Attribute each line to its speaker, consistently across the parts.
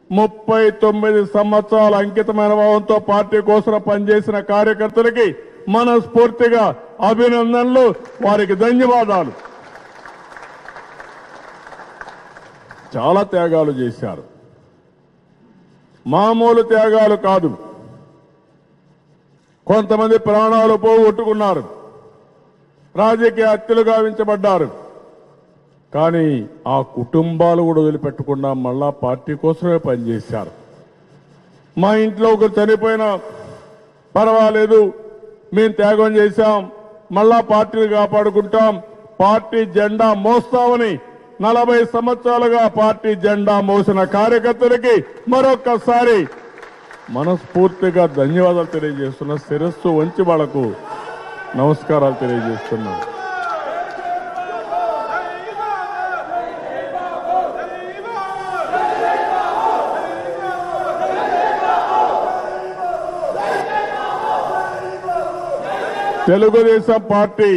Speaker 1: ముప్పై తొమ్మిది సంవత్సరాల అంకితమైన భావంతో పార్టీ కోసం పనిచేసిన కార్యకర్తలకి మనస్ఫూర్తిగా అభినందనలు వారికి ధన్యవాదాలు చాలా త్యాగాలు చేశారు మామూలు త్యాగాలు కాదు కొంతమంది ప్రాణాలు పోగొట్టుకున్నారు రాజకీయ హత్యలు గావించబడ్డారు కానీ ఆ కుటుంబాలు కూడా వదిలిపెట్టకుండా మళ్ళా పార్టీ కోసమే పనిచేశారు మా ఇంట్లో ఒకరు చనిపోయినా పర్వాలేదు మేము త్యాగం చేశాం మళ్ళా పార్టీని కాపాడుకుంటాం పార్టీ జెండా మోస్తామని నలభై సంవత్సరాలుగా పార్టీ జెండా మోసిన కార్యకర్తలకి మరొక్కసారి మనస్ఫూర్తిగా ధన్యవాదాలు తెలియజేస్తున్నా శిరస్సు వంచి వాళ్లకు నమస్కారాలు తెలియజేస్తున్నాను తెలుగుదేశం పార్టీ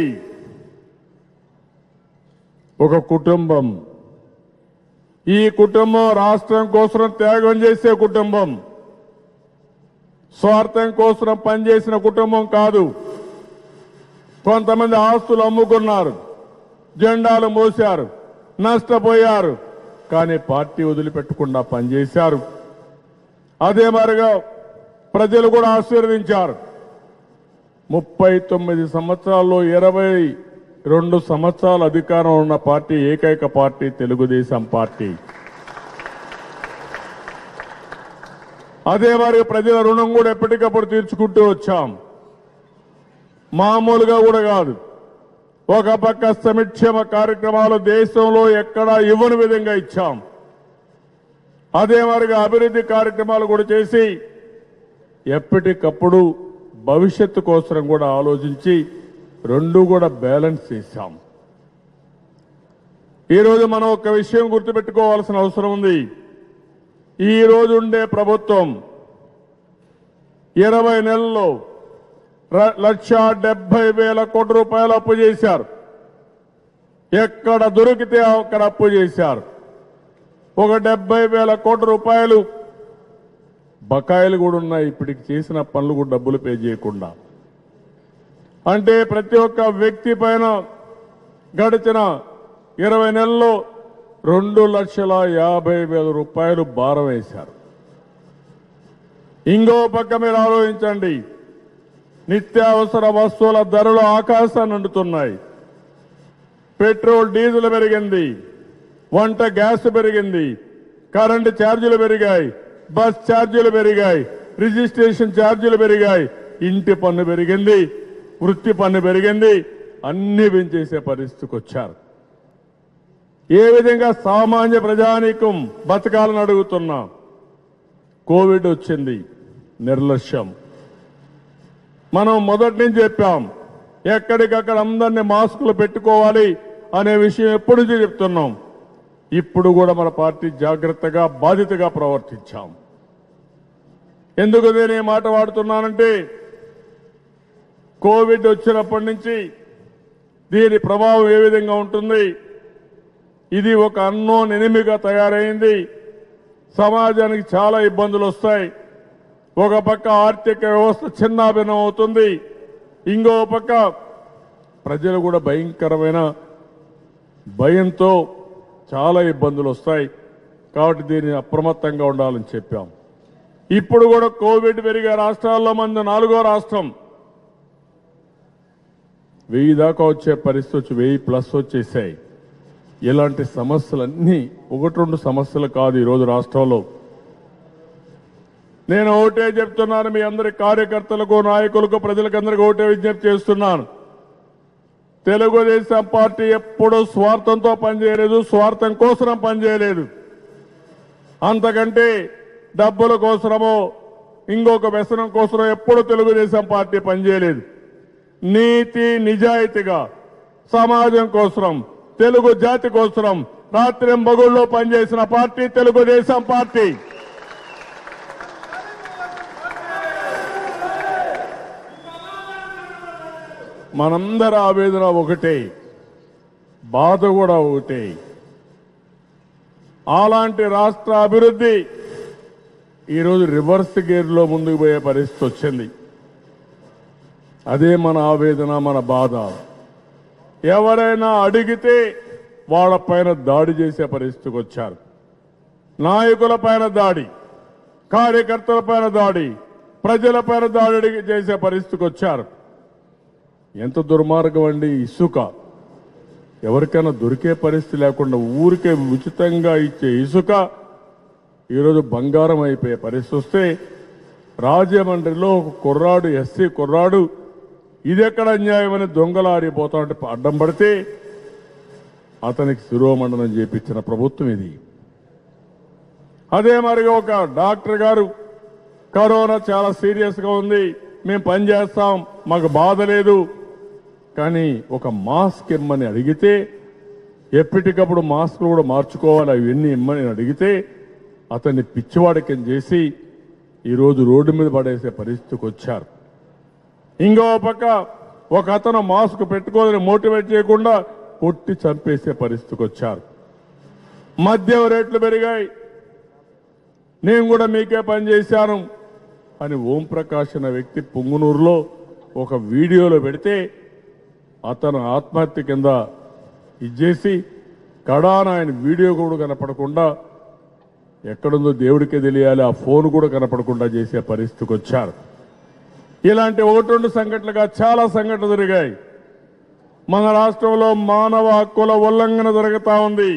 Speaker 1: ఒక కుటుంబం ఈ కుటుంబం రాష్ట్రం కోసం త్యాగం చేసే కుటుంబం స్వార్థం కోసం పనిచేసిన కుటుంబం కాదు కొంతమంది ఆస్తులు అమ్ముకున్నారు జెండాలు మోశారు నష్టపోయారు కానీ పార్టీ వదిలిపెట్టకుండా పనిచేశారు అదే మరిగా ప్రజలు కూడా ఆశీర్వదించారు ముప్పై తొమ్మిది సంవత్సరాల్లో ఇరవై రెండు సంవత్సరాల అధికారం ఉన్న పార్టీ ఏకైక పార్టీ తెలుగుదేశం పార్టీ అదే మరి ప్రజల రుణం కూడా ఎప్పటికప్పుడు తీర్చుకుంటూ వచ్చాం మామూలుగా కూడా కాదు ఒక పక్క సంక్షేమ కార్యక్రమాలు దేశంలో ఎక్కడా ఇవ్వని విధంగా ఇచ్చాం అదే మరిగా అభివృద్ధి కార్యక్రమాలు కూడా చేసి ఎప్పటికప్పుడు భవిష్యత్తు కోసం కూడా ఆలోచించి రెండు కూడా బ్యాలెన్స్ చేశాం ఈరోజు మనం ఒక విషయం గుర్తుపెట్టుకోవాల్సిన అవసరం ఉంది ఈ రోజు ఉండే ప్రభుత్వం ఇరవై నెలల్లో ర- లక్ష డెబ్బై వేల కోట్ల రూపాయలు అప్పు చేశారు ఎక్కడ దొరికితే అక్కడ అప్పు చేశారు ఒక డెబ్బై వేల కోట్ల రూపాయలు బకాయిలు కూడా ఉన్నాయి ఇప్పటికి చేసిన పనులు కూడా డబ్బులు పే చేయకుండా అంటే ప్రతి ఒక్క వ్యక్తి పైన గడిచిన ఇరవై నెలల్లో రెండు లక్షల యాభై వేల రూపాయలు భారం వేశారు ఇంకో పక్క మీరు ఆలోచించండి నిత్యావసర వస్తువుల ధరలు ఆకాశాన్ని అంటుతున్నాయి పెట్రోల్ డీజిల్ పెరిగింది వంట గ్యాస్ పెరిగింది కరెంటు ఛార్జీలు పెరిగాయి బస్ ఛార్జీలు పెరిగాయి రిజిస్ట్రేషన్ ఛార్జీలు పెరిగాయి ఇంటి పన్ను పెరిగింది వృత్తి పన్ను పెరిగింది అన్ని పెంచేసే పరిస్థితికి వచ్చారు ఏ విధంగా సామాన్య ప్రజానీకం బతకాలని అడుగుతున్నా కోవిడ్ వచ్చింది నిర్లక్ష్యం మనం మొదటి నుంచి చెప్పాం ఎక్కడికక్కడ అందరినీ మాస్కులు పెట్టుకోవాలి అనే విషయం ఎప్పటి నుంచి చెప్తున్నాం ఇప్పుడు కూడా మన పార్టీ జాగ్రత్తగా బాధితగా ప్రవర్తించాం ఎందుకు నేను ఈ మాట వాడుతున్నానంటే కోవిడ్ వచ్చినప్పటి నుంచి దీని ప్రభావం ఏ విధంగా ఉంటుంది ఇది ఒక అన్నోన్ ఎనిమిగా తయారైంది సమాజానికి చాలా ఇబ్బందులు వస్తాయి ఒక పక్క ఆర్థిక వ్యవస్థ చిన్నాభిన్నం అవుతుంది ఇంకో పక్క ప్రజలు కూడా భయంకరమైన భయంతో చాలా ఇబ్బందులు వస్తాయి కాబట్టి దీన్ని అప్రమత్తంగా ఉండాలని చెప్పాం ఇప్పుడు కూడా కోవిడ్ పెరిగే రాష్ట్రాల్లో మంది నాలుగో రాష్ట్రం వెయ్యి దాకా వచ్చే పరిస్థితి వచ్చి వెయ్యి ప్లస్ వచ్చేసాయి ఇలాంటి సమస్యలన్నీ ఒకటి రెండు సమస్యలు కాదు ఈరోజు రాష్ట్రంలో నేను ఒకటే చెప్తున్నాను మీ అందరి కార్యకర్తలకు నాయకులకు ప్రజలకందరికీ ఒకటే విజ్ఞప్తి చేస్తున్నాను తెలుగుదేశం పార్టీ ఎప్పుడూ స్వార్థంతో పనిచేయలేదు స్వార్థం కోసం పనిచేయలేదు అంతకంటే డబ్బుల కోసమో ఇంకొక వ్యసనం కోసమో ఎప్పుడు తెలుగుదేశం పార్టీ పనిచేయలేదు నీతి నిజాయితీగా సమాజం కోసం తెలుగు జాతి కోసం రాత్రి మగుళ్ళలో పనిచేసిన పార్టీ తెలుగుదేశం పార్టీ మనందరి ఆవేదన ఒకటే బాధ కూడా ఒకటే అలాంటి రాష్ట్ర అభివృద్ధి ఈరోజు రివర్స్ గేర్లో ముందుకు పోయే పరిస్థితి వచ్చింది అదే మన ఆవేదన మన బాధ ఎవరైనా అడిగితే వాళ్ళ పైన దాడి చేసే పరిస్థితికి వచ్చారు నాయకుల పైన దాడి కార్యకర్తల పైన దాడి ప్రజల పైన దాడి చేసే పరిస్థితికి వచ్చారు ఎంత దుర్మార్గం అండి ఇసుక ఎవరికైనా దొరికే పరిస్థితి లేకుండా ఊరికే ఉచితంగా ఇచ్చే ఇసుక ఈరోజు బంగారం అయిపోయే పరిస్థితి వస్తే రాజమండ్రిలో ఒక కుర్రాడు ఎస్సీ కుర్రాడు ఇది ఎక్కడ అన్యాయమని దొంగలారిపోతా ఉంటే అడ్డం పడితే అతనికి శిరోమండనం చేపించిన ప్రభుత్వం ఇది అదే మరి ఒక డాక్టర్ గారు కరోనా చాలా సీరియస్ గా ఉంది మేము పని చేస్తాం మాకు బాధ లేదు కానీ ఒక మాస్క్ ఇమ్మని అడిగితే ఎప్పటికప్పుడు మాస్కులు కూడా మార్చుకోవాలి అవన్నీ ఇమ్మని అడిగితే అతన్ని పిచ్చివాడికం చేసి ఈరోజు రోడ్డు మీద పడేసే పరిస్థితికి వచ్చారు ఇంకో పక్క ఒక అతను మాస్క్ పెట్టుకోదని మోటివేట్ చేయకుండా కొట్టి చంపేసే పరిస్థితికి వచ్చారు మద్యం రేట్లు పెరిగాయి నేను కూడా మీకే పని చేశాను అని ఓం ప్రకాష్ అనే వ్యక్తి పుంగునూరులో ఒక వీడియోలో పెడితే అతను ఆత్మహత్య కింద ఇచ్చేసి కడాన ఆయన వీడియో కూడా కనపడకుండా ఎక్కడుందో దేవుడికే తెలియాలి ఆ ఫోన్ కూడా కనపడకుండా చేసే పరిస్థితికి వచ్చారు ఇలాంటి ఒకటి రెండు సంఘటనలుగా చాలా సంఘటనలు జరిగాయి మన రాష్ట్రంలో మానవ హక్కుల ఉల్లంఘన జరుగుతా ఉంది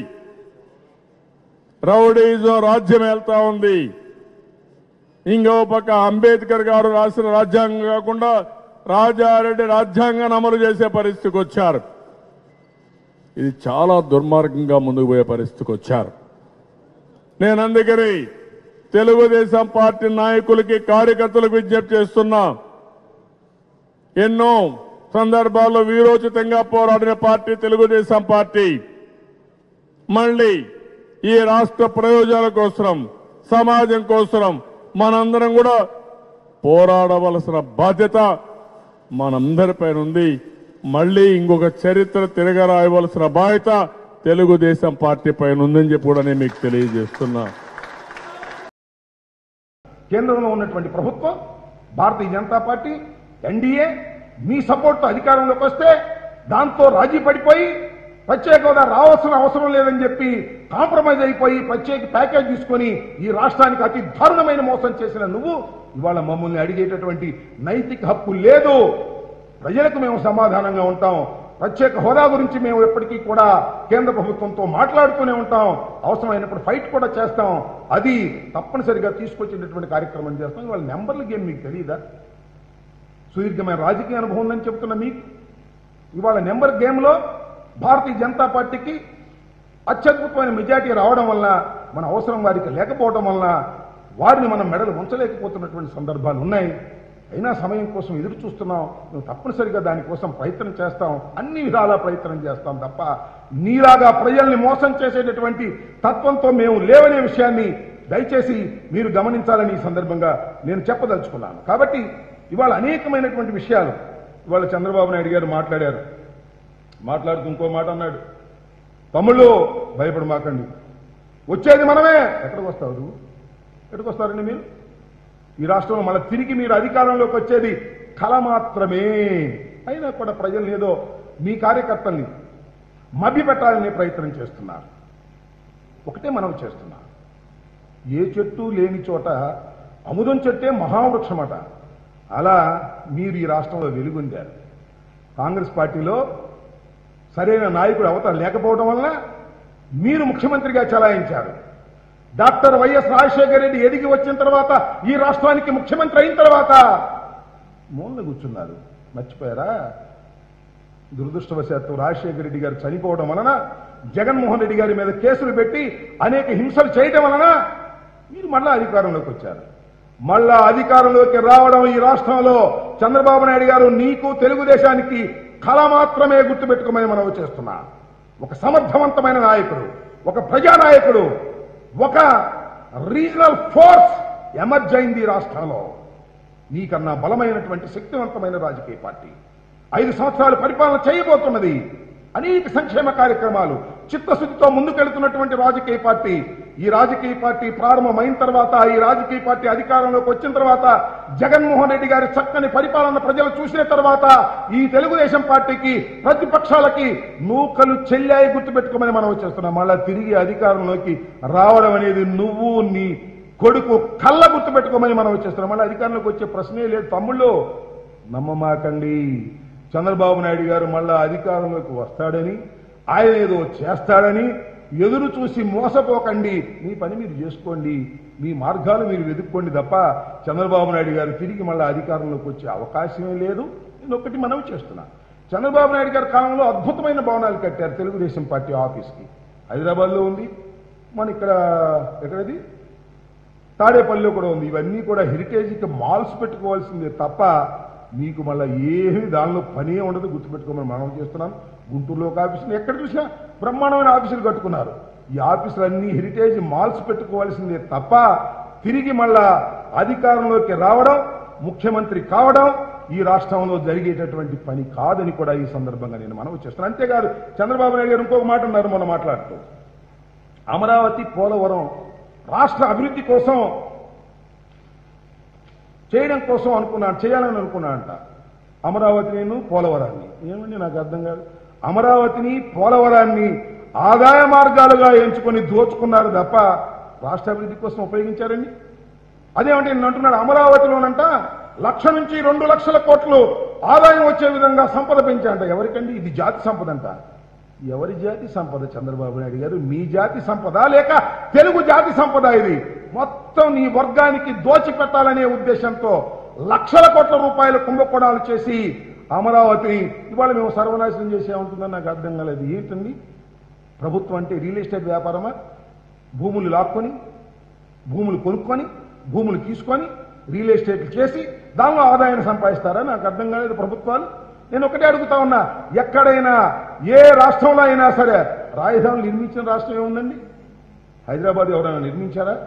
Speaker 1: రౌడీజం రాజ్యం వెళ్తా ఉంది ఇంకో పక్క అంబేద్కర్ గారు రాసిన రాజ్యాంగం కాకుండా రాజారెడ్డి రాజ్యాంగాన్ని అమలు చేసే పరిస్థితికి వచ్చారు ఇది చాలా దుర్మార్గంగా ముందుకు పోయే పరిస్థితికి వచ్చారు నేను అందుకని తెలుగుదేశం పార్టీ నాయకులకి కార్యకర్తలకు విజ్ఞప్తి చేస్తున్నా ఎన్నో సందర్భాల్లో వీరోచితంగా పోరాడిన పార్టీ తెలుగుదేశం పార్టీ మళ్ళీ ఈ రాష్ట్ర ప్రయోజనాల కోసం సమాజం కోసం మనందరం కూడా పోరాడవలసిన బాధ్యత మనందరిపైన ఉంది మళ్ళీ ఇంకొక చరిత్ర తిరగరాయవలసిన బాధ్యత తెలుగుదేశం పార్టీ పైన ఉందని చెప్పి కూడా నేను మీకు తెలియజేస్తున్నా
Speaker 2: కేంద్రంలో ఉన్నటువంటి ప్రభుత్వం భారతీయ జనతా పార్టీ ఎన్డీఏ మీ సపోర్ట్తో అధికారంలోకి వస్తే దాంతో రాజీ పడిపోయి ప్రత్యేక హోదా రావాల్సిన అవసరం లేదని చెప్పి కాంప్రమైజ్ అయిపోయి ప్రత్యేక ప్యాకేజ్ తీసుకొని ఈ రాష్ట్రానికి అతి దారుణమైన మోసం చేసిన నువ్వు ఇవాళ మమ్మల్ని అడిగేటటువంటి నైతిక హక్కు లేదు ప్రజలకు మేము సమాధానంగా ఉంటాం ప్రత్యేక హోదా గురించి మేము ఎప్పటికీ కూడా కేంద్ర ప్రభుత్వంతో మాట్లాడుతూనే ఉంటాం అవసరమైనప్పుడు ఫైట్ కూడా చేస్తాం అది తప్పనిసరిగా తీసుకొచ్చినటువంటి కార్యక్రమం చేస్తాం ఇవాళ నెంబర్ల గేమ్ మీకు తెలియదా సుదీర్ఘమైన రాజకీయ అనుభవం ఉందని చెప్తున్న మీకు ఇవాళ నెంబర్ గేమ్లో భారతీయ జనతా పార్టీకి అత్యద్భుతమైన మెజార్టీ రావడం వల్ల మన అవసరం వారికి లేకపోవడం వలన వారిని మనం మెడలు ఉంచలేకపోతున్నటువంటి సందర్భాలు ఉన్నాయి అయినా సమయం కోసం ఎదురు చూస్తున్నాం మేము తప్పనిసరిగా దానికోసం ప్రయత్నం చేస్తాం అన్ని విధాలా ప్రయత్నం చేస్తాం తప్ప నీలాగా ప్రజల్ని మోసం చేసేటటువంటి తత్వంతో మేము లేవనే విషయాన్ని దయచేసి మీరు గమనించాలని ఈ సందర్భంగా నేను చెప్పదలుచుకున్నాను కాబట్టి ఇవాళ అనేకమైనటువంటి విషయాలు ఇవాళ చంద్రబాబు నాయుడు గారు మాట్లాడారు మాట్లాడుతూ ఇంకో మాట అన్నాడు తమ్ముళ్ళు భయపడమాకండి వచ్చేది మనమే ఎక్కడికి వస్తారు ఎక్కడికి వస్తారండి మీరు ఈ రాష్ట్రంలో మళ్ళీ తిరిగి మీరు అధికారంలోకి వచ్చేది కళ మాత్రమే అయినా కూడా ప్రజలు ఏదో మీ కార్యకర్తల్ని మభ్యపెట్టాలనే ప్రయత్నం చేస్తున్నారు ఒకటే మనం చేస్తున్నాం ఏ చెట్టు లేని చోట అముదం చెట్టే మహావృక్షమట అలా మీరు ఈ రాష్ట్రంలో వెలుగొందారు కాంగ్రెస్ పార్టీలో సరైన నాయకుడు అవతల లేకపోవడం వలన మీరు ముఖ్యమంత్రిగా చలాయించారు డాక్టర్ వైఎస్ రాజశేఖర రెడ్డి ఎదిగి వచ్చిన తర్వాత ఈ రాష్ట్రానికి ముఖ్యమంత్రి అయిన తర్వాత మూలన కూర్చున్నారు మర్చిపోయారా దురదృష్టవశాత్తు రాజశేఖర రెడ్డి గారు చనిపోవడం వలన జగన్మోహన్ రెడ్డి గారి మీద కేసులు పెట్టి అనేక హింసలు చేయడం వలన మీరు మళ్ళా అధికారంలోకి వచ్చారు మళ్ళా అధికారంలోకి రావడం ఈ రాష్ట్రంలో చంద్రబాబు నాయుడు గారు నీకు తెలుగుదేశానికి కళ మాత్రమే గుర్తుపెట్టుకోమని మనం చేస్తున్నా ఒక సమర్థవంతమైన నాయకుడు ఒక ప్రజానాయకుడు ఒక రీజనల్ ఫోర్స్ ఎమర్జ్ అయింది ఈ రాష్ట్రంలో నీకన్నా బలమైనటువంటి శక్తివంతమైన రాజకీయ పార్టీ ఐదు సంవత్సరాలు పరిపాలన చేయబోతున్నది అనేక సంక్షేమ కార్యక్రమాలు చిత్తశుద్ధితో ముందుకెళ్తున్నటువంటి రాజకీయ పార్టీ ఈ రాజకీయ పార్టీ ప్రారంభమైన తర్వాత ఈ రాజకీయ పార్టీ అధికారంలోకి వచ్చిన తర్వాత జగన్మోహన్ రెడ్డి గారి చక్కని పరిపాలన ప్రజలు చూసిన తర్వాత ఈ తెలుగుదేశం పార్టీకి ప్రతిపక్షాలకి నూకలు చెల్లాయి గుర్తుపెట్టుకోమని మనం చేస్తున్నాం మళ్ళా తిరిగి అధికారంలోకి రావడం అనేది నువ్వు నీ కొడుకు కళ్ళ గుర్తుపెట్టుకోమని మనం చేస్తున్నాం మళ్ళీ అధికారంలోకి వచ్చే ప్రశ్నే లేదు తమ్ముళ్ళు నమ్మమాకండి చంద్రబాబు నాయుడు గారు మళ్ళా అధికారంలోకి వస్తాడని ఆయన ఏదో చేస్తాడని ఎదురు చూసి మోసపోకండి మీ పని మీరు చేసుకోండి మీ మార్గాలు మీరు వెతుక్కోండి తప్ప చంద్రబాబు నాయుడు గారు తిరిగి మళ్ళీ అధికారంలోకి వచ్చే అవకాశమే లేదు నేను ఒకటి మనవి చేస్తున్నా చంద్రబాబు నాయుడు గారి కాలంలో అద్భుతమైన భవనాలు కట్టారు తెలుగుదేశం పార్టీ ఆఫీస్కి హైదరాబాద్లో ఉంది మన ఇక్కడ ఎక్కడది తాడేపల్లిలో కూడా ఉంది ఇవన్నీ కూడా హెరిటేజ్కి మాల్స్ పెట్టుకోవాల్సిందే తప్ప మీకు మళ్ళీ ఏమీ దానిలో పనే ఉండదు గుర్తుపెట్టుకోమని మనం చేస్తున్నాం గుంటూరులో ఒక ఆఫీసులు ఎక్కడ చూసినా బ్రహ్మాండమైన ఆఫీసులు కట్టుకున్నారు ఈ ఆఫీసులన్నీ హెరిటేజ్ మాల్స్ పెట్టుకోవాల్సిందే తప్ప తిరిగి మళ్ళా అధికారంలోకి రావడం ముఖ్యమంత్రి కావడం ఈ రాష్ట్రంలో జరిగేటటువంటి పని కాదని కూడా ఈ సందర్భంగా నేను మనవి చేస్తున్నాను అంతేకాదు చంద్రబాబు నాయుడు గారు ఇంకొక మాట ఉన్నారు మొన్న మాట్లాడుతూ అమరావతి పోలవరం రాష్ట్ర అభివృద్ధి కోసం చేయడం కోసం అనుకున్నాను చేయాలని అనుకున్నానంట అమరావతి నేను పోలవరాన్ని ఏమండి నాకు అర్థం కాదు అమరావతిని పోలవరాన్ని ఆదాయ మార్గాలుగా ఎంచుకొని దోచుకున్నారు తప్ప రాష్ట్ర అభివృద్ధి కోసం ఉపయోగించారండి అదేమంటే నేను అంటున్నాడు అమరావతిలోనంట లక్ష నుంచి రెండు లక్షల కోట్లు ఆదాయం వచ్చే విధంగా సంపద పెంచారంట ఎవరికండి ఇది జాతి సంపద అంట ఎవరి జాతి సంపద చంద్రబాబు నాయుడు గారు మీ జాతి సంపద లేక తెలుగు జాతి సంపద ఇది మొత్తం నీ వర్గానికి దోచిపెట్టాలనే ఉద్దేశంతో లక్షల కోట్ల రూపాయల కుంభకోణాలు చేసి అమరావతిని ఇవాళ మేము సర్వనాశనం చేసే ఉంటుందని నాకు అర్థం కాలేదు ఏంటండి ప్రభుత్వం అంటే రియల్ ఎస్టేట్ వ్యాపారమా భూములు లాక్కొని భూములు కొనుక్కొని భూములు తీసుకొని రియల్ ఎస్టేట్లు చేసి దానిలో ఆదాయాన్ని సంపాదిస్తారా నాకు అర్థం కాలేదు ప్రభుత్వాలు నేను ఒకటే అడుగుతా ఉన్నా ఎక్కడైనా ఏ రాష్ట్రంలో అయినా సరే రాజధానులు నిర్మించిన రాష్ట్రం ఏముందండి హైదరాబాద్ ఎవరైనా నిర్మించారా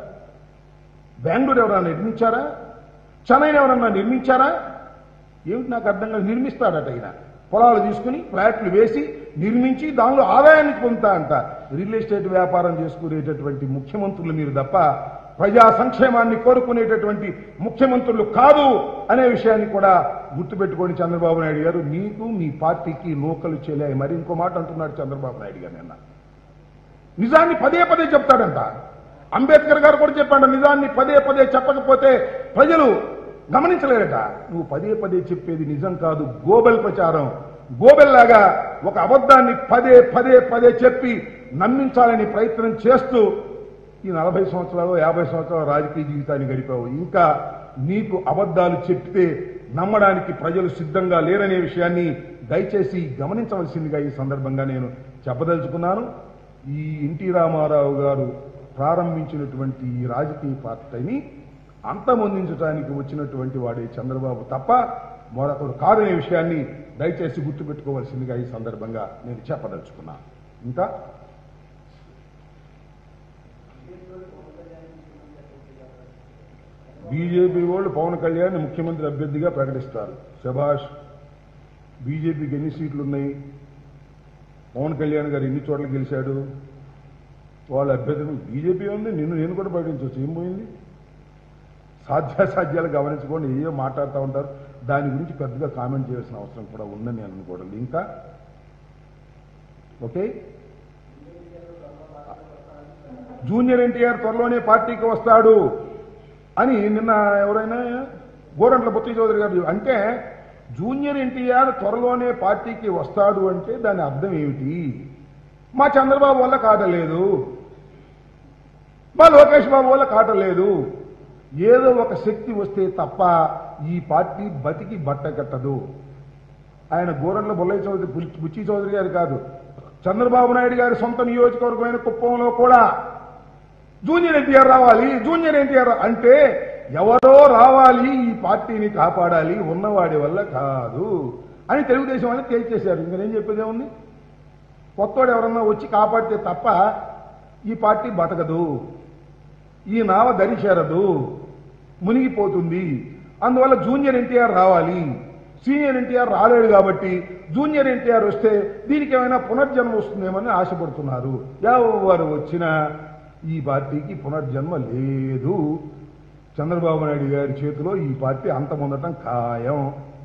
Speaker 2: బెంగళూరు ఎవరైనా నిర్మించారా చెన్నైని ఎవరన్నా నిర్మించారా ఏమిటి నాకు అర్థం కాదు నిర్మిస్తాడట ఈయన పొలాలు తీసుకుని ఫ్లాట్లు వేసి నిర్మించి దానిలో ఆదాయాన్ని పొందుతా అంట రియల్ ఎస్టేట్ వ్యాపారం చేసుకునేటటువంటి ముఖ్యమంత్రులు మీరు తప్ప ప్రజా సంక్షేమాన్ని కోరుకునేటటువంటి ముఖ్యమంత్రులు కాదు అనే విషయాన్ని కూడా గుర్తుపెట్టుకోండి చంద్రబాబు నాయుడు గారు మీకు మీ పార్టీకి నూకలు చెల్లాయి మరి ఇంకో మాట అంటున్నాడు చంద్రబాబు నాయుడు గారు నిన్న నిజాన్ని పదే పదే చెప్తాడంట అంబేద్కర్ గారు కూడా చెప్పాడు నిజాన్ని పదే పదే చెప్పకపోతే ప్రజలు గమనించలేరట నువ్వు పదే పదే చెప్పేది నిజం కాదు గోబెల్ ప్రచారం గోబెల్ లాగా ఒక అబద్ధాన్ని పదే పదే పదే చెప్పి నమ్మించాలని ప్రయత్నం చేస్తూ ఈ నలభై సంవత్సరాలు యాభై సంవత్సరాల రాజకీయ జీవితాన్ని గడిపావు ఇంకా నీకు అబద్ధాలు చెప్తే నమ్మడానికి ప్రజలు సిద్ధంగా లేరనే విషయాన్ని దయచేసి గమనించవలసిందిగా ఈ సందర్భంగా నేను చెప్పదలుచుకున్నాను ఈ ఎన్టీ రామారావు గారు ప్రారంభించినటువంటి ఈ రాజకీయ పార్టీని అంతమొందించడానికి వచ్చినటువంటి వాడే చంద్రబాబు తప్ప మరొకడు కాదనే విషయాన్ని దయచేసి గుర్తుపెట్టుకోవాల్సిందిగా ఈ సందర్భంగా నేను చెప్పదలుచుకున్నాను ఇంకా బీజేపీ వాళ్ళు పవన్ కళ్యాణ్ ముఖ్యమంత్రి అభ్యర్థిగా ప్రకటిస్తారు శభాష్ బీజేపీకి ఎన్ని సీట్లు ఉన్నాయి పవన్ కళ్యాణ్ గారు ఎన్ని చోట్ల గెలిచాడు వాళ్ళ అభ్యర్థులు బీజేపీ ఉంది నిన్ను నేను కూడా ప్రకటించవచ్చు ఏం పోయింది సాధ్యాసాధ్యాలు గమనించుకోండి ఏయో మాట్లాడుతూ ఉంటారు దాని గురించి పెద్దగా కామెంట్ చేయాల్సిన అవసరం కూడా ఉందని నేను అనుకోవడం ఇంకా ఓకే జూనియర్ ఎన్టీఆర్ త్వరలోనే పార్టీకి వస్తాడు అని నిన్న ఎవరైనా గోరంట్ల బుత్తి చౌదరి గారు అంటే జూనియర్ ఎన్టీఆర్ త్వరలోనే పార్టీకి వస్తాడు అంటే దాని అర్థం ఏమిటి మా చంద్రబాబు వల్ల కాటలేదు మా లోకేష్ బాబు వల్ల కాటలేదు ఏదో ఒక శక్తి వస్తే తప్ప ఈ పార్టీ బతికి బట్ట కట్టదు ఆయన గోరంట్ల బొల్లయ్య చౌదరి బుల్- బుచ్చి చౌదరి గారు కాదు చంద్రబాబు నాయుడు గారి సొంత నియోజకవర్గమైన కుప్పంలో కూడా జూనియర్ ఎన్టీఆర్ రావాలి జూనియర్ ఎన్టీఆర్ అంటే ఎవరో రావాలి ఈ పార్టీని కాపాడాలి ఉన్నవాడి వల్ల కాదు అని తెలుగుదేశం అని తేల్చేశారు ఇంకా నేను చెప్పేది ఏముంది కొత్తవాడు ఎవరన్నా వచ్చి కాపాడితే తప్ప ఈ పార్టీ బతకదు ఈ నావ దరిచేరదు మునిగిపోతుంది అందువల్ల జూనియర్ ఎన్టీఆర్ రావాలి సీనియర్ ఎన్టీఆర్ రాలేడు కాబట్టి జూనియర్ ఎన్టీఆర్ వస్తే దీనికి ఏమైనా పునర్జన్మ వస్తుందేమని ఆశపడుతున్నారు ఎవరు వచ్చినా ఈ పార్టీకి పునర్జన్మ లేదు చంద్రబాబు నాయుడు గారి చేతిలో ఈ పార్టీ అంతమొందటం ఖాయం